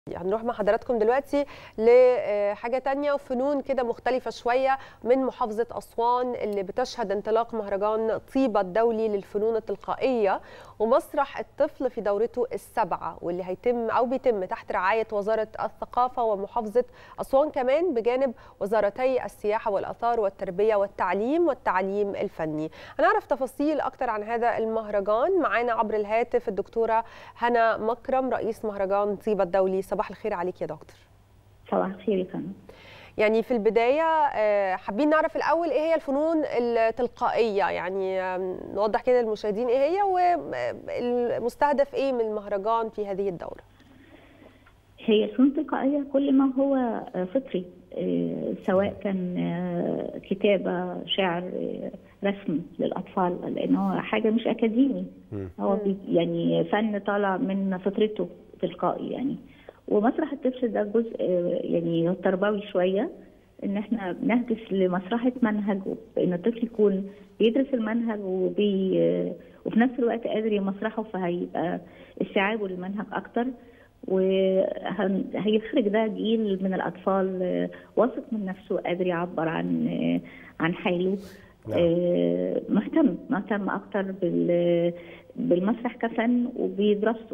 هنروح مع حضراتكم دلوقتي لحاجة تانية وفنون كده مختلفة شوية من محافظة أسوان اللي بتشهد انطلاق مهرجان طيبة الدولي للفنون التلقائية ومسرح الطفل في دورته السابعة واللي هيتم أو بيتم تحت رعاية وزارة الثقافة ومحافظة أسوان كمان بجانب وزارتي السياحة والآثار والتربية والتعليم والتعليم الفني هنعرف تفاصيل أكتر عن هذا المهرجان معانا عبر الهاتف الدكتورة هنا مكرم رئيس مهرجان طيبة الدولي صباح الخير عليك يا دكتور صباح الخير يا فندم يعني في البداية حابين نعرف الأول إيه هي الفنون التلقائية يعني نوضح كده للمشاهدين إيه هي والمستهدف إيه من المهرجان في هذه الدورة هي فنون تلقائية كل ما هو فطري سواء كان كتابة شعر رسم للأطفال لأنه حاجة مش أكاديمي هو يعني فن طالع من فطرته تلقائي يعني ومسرح الطفل ده جزء يعني تربوي شويه ان احنا بنهدف لمسرحه منهج ان الطفل يكون بيدرس المنهج وبي وفي نفس الوقت قادر يمسرحه فهيبقى استيعابه للمنهج اكتر وهيخرج ده جيل من الاطفال واثق من نفسه قادر يعبر عن عن حاله نعم. مهتم مهتم اكتر بالمسرح كفن وبدراسته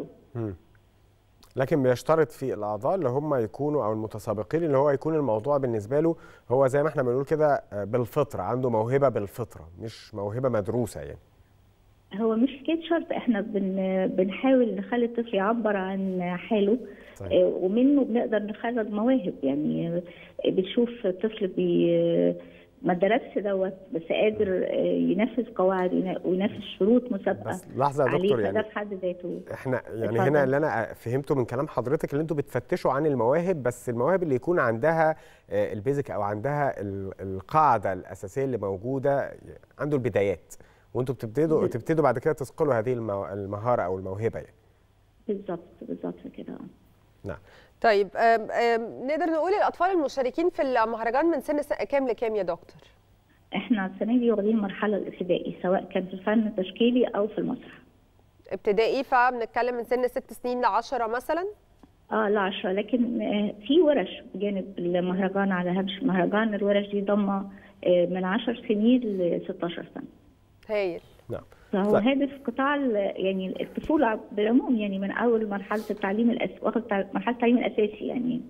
لكن بيشترط في الاعضاء اللي هم يكونوا او المتسابقين اللي هو يكون الموضوع بالنسبه له هو زي ما احنا بنقول كده بالفطره عنده موهبه بالفطره مش موهبه مدروسه يعني هو مش حكايه شرط احنا بن بنحاول نخلي الطفل يعبر عن حاله صحيح. ومنه بنقدر نخرج مواهب يعني بنشوف الطفل بي ما درسش دوت بس قادر ينفذ قواعد وينفذ شروط مسابقه بس لحظه يا دكتور يعني ده في حد ذاته احنا يعني هنا اللي انا فهمته من كلام حضرتك اللي انتوا بتفتشوا عن المواهب بس المواهب اللي يكون عندها البيزك او عندها القاعده الاساسيه اللي موجوده عنده البدايات وانتوا بتبتدوا تبتدوا بعد كده تثقلوا هذه المهاره او الموهبه يعني بالظبط بالظبط كده نعم طيب آم آم نقدر نقول الاطفال المشاركين في المهرجان من سن كام لكام يا دكتور؟ احنا السنه دي واخدين المرحله الابتدائي سواء كان في الفن التشكيلي او في المسرح. ابتدائي فبنتكلم من سن ست سنين ل 10 مثلا؟ اه ل 10 لكن في ورش بجانب المهرجان على هامش المهرجان الورش دي ضمه من 10 سنين ل 16 سنه. هايل. نعم. فهو طيب. هادف قطاع يعني الطفوله بالعموم يعني من اول مرحله التعليم الأس... واخد مرحله التعليم الاساسي يعني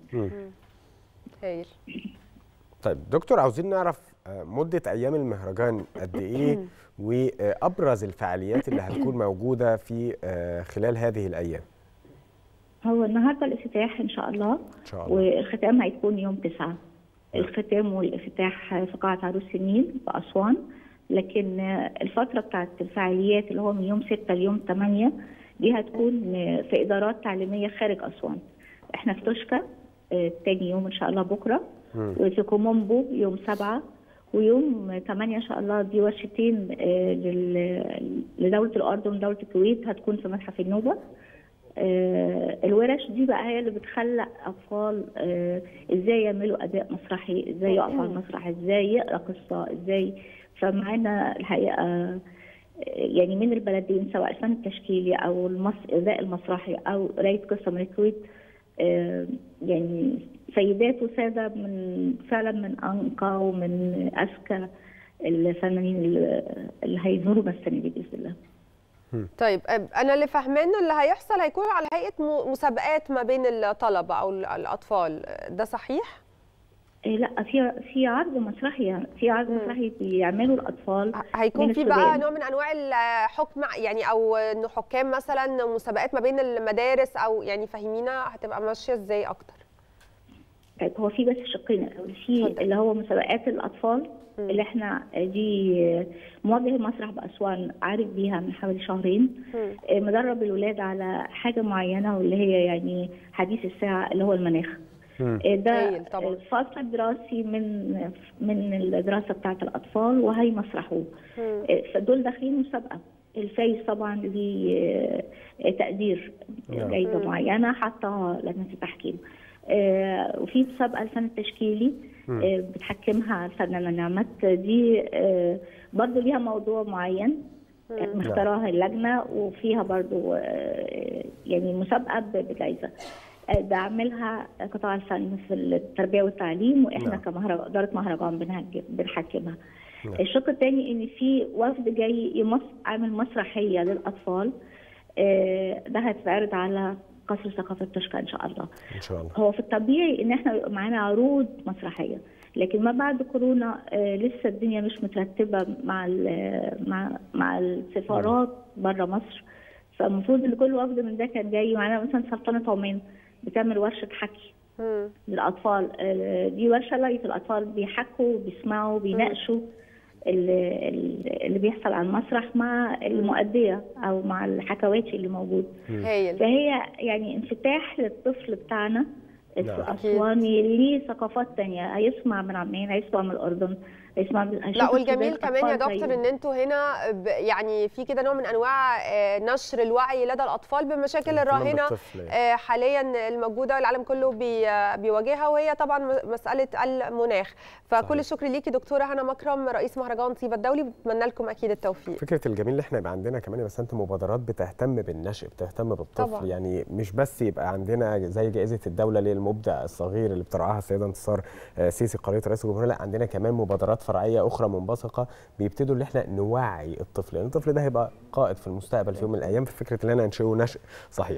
هايل طيب دكتور عاوزين نعرف مده ايام المهرجان قد ايه وابرز الفعاليات اللي هتكون موجوده في خلال هذه الايام هو النهارده الافتتاح ان شاء الله ان شاء الله والختام هيكون يوم 9 الختام والافتتاح في قاعه عروس النيل في اسوان لكن الفترة بتاعت الفعاليات اللي هو من يوم 6 ليوم 8 دي هتكون في إدارات تعليمية خارج أسوان. احنا في توشكا تاني يوم إن شاء الله بكرة وفي كومومبو يوم 7 ويوم 8 إن شاء الله دي ورشتين لدولة الأردن ودولة الكويت هتكون في متحف النوبة. الورش دي بقى هي اللي بتخلق اطفال ازاي يعملوا اداء مسرحي ازاي يقفوا على المسرح ازاي يقرا قصه ازاي فمعانا الحقيقه يعني من البلدين سواء الفن التشكيلي او المس... الاداء المسرحي او قرايه قصه من الكويت يعني سيدات وساده من فعلا من انقى ومن اذكى الفنانين اللي هيظهروا السنه دي باذن الله. طيب انا اللي فاهمانه اللي هيحصل هيكون على هيئه مسابقات ما بين الطلبه او الاطفال ده صحيح؟ لا في في عرض مسرحي في عرض مسرحي بيعملوا الاطفال هيكون في بقى نوع من انواع الحكم يعني او انه حكام مثلا مسابقات ما بين المدارس او يعني فاهمينا هتبقى ماشيه ازاي اكتر طيب هو في بس شقين في اللي هو مسابقات الاطفال م. اللي احنا دي موجه المسرح باسوان عارف بيها من حوالي شهرين م. مدرب الولاد على حاجه معينه واللي هي يعني حديث الساعه اللي هو المناخ ده الفصل الدراسي من من الدراسه بتاعت الاطفال وهيمسرحوه فدول داخلين مسابقه الفايز طبعا ليه تقدير جايزه معينه حطها لجنه التحكيم وفي مسابقه الفن التشكيلي بتحكمها الفنانه نعمت دي برضه ليها موضوع معين مختاراها اللجنه وفيها برضه يعني مسابقه بجائزه بعملها قطاع الفن في التربيه والتعليم واحنا نعم. كمهرجان اداره مهرجان بنهج- بنحكمها. نعم. الشق الثاني ان في وفد جاي يمس عامل مسرحيه للاطفال آه، ده هيتعرض على قصر ثقافه توشكا ان شاء الله. ان شاء الله هو في الطبيعي ان احنا يبقى معانا عروض مسرحيه لكن ما بعد كورونا آه لسه الدنيا مش مترتبه مع ال- مع مع السفارات بره مصر فالمفروض ان كل وفد من ده كان جاي معانا مثلا سلطنه عمان بتعمل ورشه حكي مم. للاطفال آه، دي ورشه لايف الاطفال بيحكوا بيسمعوا بيناقشوا اللي, اللي بيحصل على المسرح مع المؤديه او مع الحكواتي اللي موجود هايل فهي يعني انفتاح للطفل بتاعنا نعم. الاسواني ليه ثقافات تانية هيسمع من عمان هيسمع من الاردن هيسمع من هيشوف لا والجميل السودان كمان يا أطفال دكتور زيه. ان انتوا هنا ب- يعني في كده نوع من انواع آه، نشر الوعي لدى الاطفال بالمشاكل الاهتمام الراهنه بالطفل. آه، حاليا الموجوده والعالم كله بي- آه، بيواجهها وهي طبعا م- مساله المناخ فكل صحيح. الشكر ليكي دكتوره هنا مكرم رئيس مهرجان طيبه الدولي بتمنى لكم اكيد التوفيق فكره الجميل اللي احنا يبقى عندنا كمان يا بسنت مبادرات بتهتم بالنشء بتهتم بالطفل طبعاً. يعني مش بس يبقى عندنا زي جائزه الدوله للمبدع الصغير اللي بترعاها السيده انتصار آه، سيسي قريه رئيس الجمهوريه لا عندنا كمان مبادرات فرعيه اخرى منبثقه بيبتدوا ان احنا نوعي الطفل لان الطفل ده هيبقى قائد في المستقبل في يوم من الايام في فكره ان انا انشئه نشء صحيح